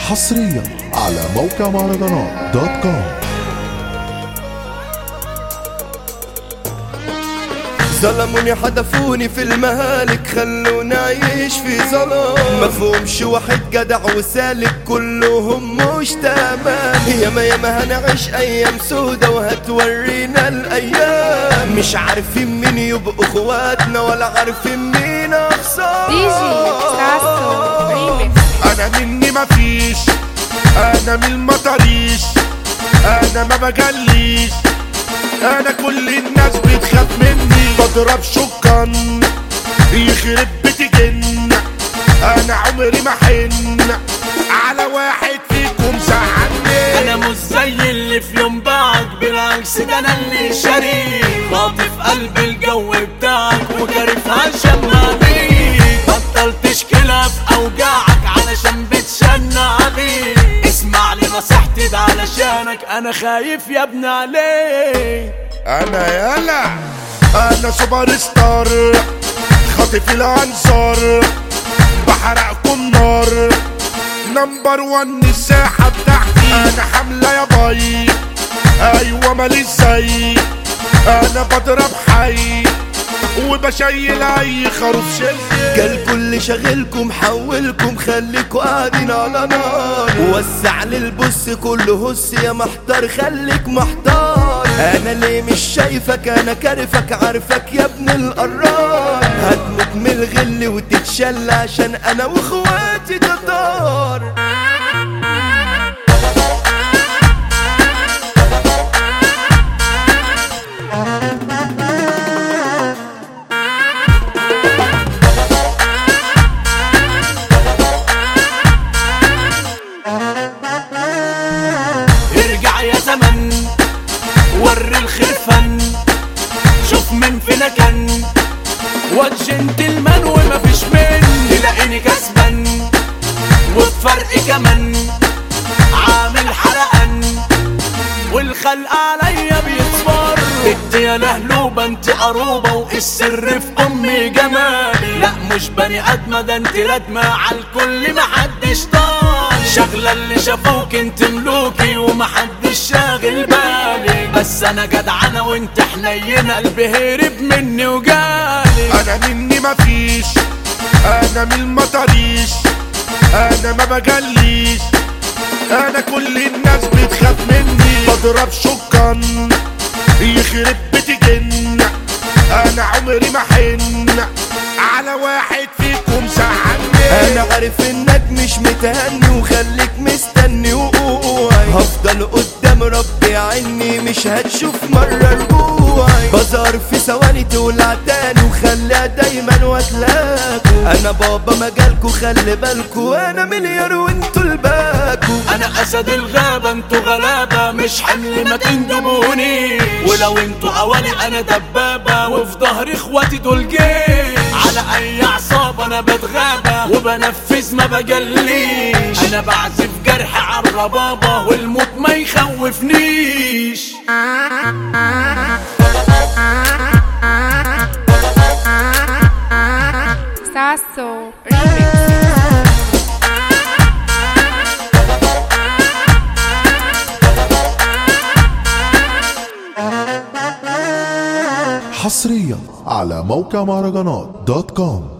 حصريا على موقع مهرجانات دوت كوم ظلموني حدفوني في المهالك خلوني اعيش في ظلام مفهومش واحد جدع وسالك كلهم مش تمام ياما ياما هنعيش ايام سودا وهتورينا الايام مش عارفين مين يبقوا اخواتنا ولا عارفين مين اخصام دي جي ساسو ريميكس انا مني مفيش انا من المطريش انا ما بجليش انا كل الناس بتخاف مني بضرب شكان يخرب بيتي جن انا عمري ما حن على واحد فيكم زعلني انا مش زي اللي في يوم باعك بالعكس ده انا اللي شريك خاطف قلب الجو بتاعك وكارفها شمع بيك بطل تشكلها في اوجاعك علشان بتشنع بيك اسمع لي نصيحتي ده علشانك انا خايف يا ابن عليك انا يالا انا سوبر ستار خاطف الانصار بحرقكم نار نمبر وان الساحة بتاعتي انا حملة يا باي ايوه ماليش زي انا بضرب حي وبشيل اي خروف شلتي قال كل شغلكم حولكم خليكوا قاعدين على نار وسع للبص كله هس يا محتار خليك محتار انا ليه مش شايفك انا كارفك عارفك يا ابن القرار هتموت من الغل وتتشل عشان انا واخواتي تطار ارجع يا زمن وري الخير فن شوف من فينا كان واد جنتلمان ومفيش من تلاقيني كسبان وبفرق كمان عامل حرقان والخلق عليا بيتصفر انت يا لهلوبة انت قروبة والسر في امي جمالي لا مش بني ادمة ده انت ردمة على الكل محدش طال شغلة اللي شافوك انت ملوكي ومحدش شاغل بالي بس انا جدعنة وانت حنينة قلبي هرب مني وجالي انا مني مفيش انا من المطريش انا ما بجليش انا كل الناس بتخاف مني بضرب شكان يخرب بيتي جن انا عمري ما حن على واحد فيكم زعلني انا عارف انك مش متهني وخليك مستني وقوعي هفضل قدام ربي عني مش هتشوف مرة رجوعي بظهر في ثواني تولع تاني وخليها دايما واتلاكوا انا بابا مجالكوا خلي بالكوا انا مليار وانتوا الباكوا انا اسد الغابة انتوا غلابة مش حمل ما تندبوني ولو انتوا اواني انا دبابة وفي ظهر اخواتي دول جيش على اي اعصاب انا بتغابى وبنفذ ما بجليش انا بعزف جرح على الربابة والموت ما يخوفنيش ساسو ريميكس حصريا على موقع مهرجانات دوت كوم